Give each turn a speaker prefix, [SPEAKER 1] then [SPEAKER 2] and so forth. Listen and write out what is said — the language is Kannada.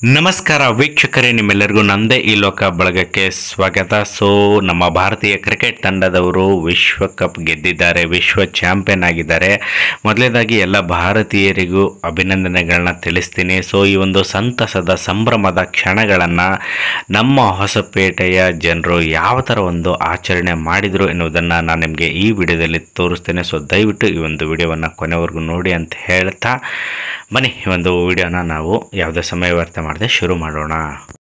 [SPEAKER 1] ನಮಸ್ಕಾರ ವೀಕ್ಷಕರೇ ನಿಮ್ಮೆಲ್ಲರಿಗೂ ನಂದೇ ಈ ಲೋಕ ಬಳಗಕ್ಕೆ ಸ್ವಾಗತ ಸೊ ನಮ್ಮ ಭಾರತೀಯ ಕ್ರಿಕೆಟ್ ತಂಡದವರು ವಿಶ್ವಕಪ್ ಗೆದ್ದಿದ್ದಾರೆ ವಿಶ್ವ ಚಾಂಪಿಯನ್ ಆಗಿದ್ದಾರೆ ಮೊದಲನೇದಾಗಿ ಎಲ್ಲ ಭಾರತೀಯರಿಗೂ ಅಭಿನಂದನೆಗಳನ್ನ ತಿಳಿಸ್ತೀನಿ ಸೊ ಈ ಒಂದು ಸಂತಸದ ಸಂಭ್ರಮದ ಕ್ಷಣಗಳನ್ನು ನಮ್ಮ ಹೊಸಪೇಟೆಯ ಜನರು ಯಾವ ಥರ ಒಂದು ಆಚರಣೆ ಮಾಡಿದರು ಎನ್ನುವುದನ್ನು ನಾನು ನಿಮಗೆ ಈ ವಿಡಿಯೋದಲ್ಲಿ ತೋರಿಸ್ತೇನೆ ಸೊ ದಯವಿಟ್ಟು ಈ ಒಂದು ವಿಡಿಯೋವನ್ನು ಕೊನೆವರೆಗೂ ನೋಡಿ ಅಂತ ಹೇಳ್ತಾ ಬನ್ನಿ ಈ ಒಂದು ವಿಡಿಯೋನ ನಾವು ಯಾವುದೇ ಸಮಯ ವ್ಯರ್ಥ ಮಾಡದೆ ಶುರು ಮಾಡೋಣ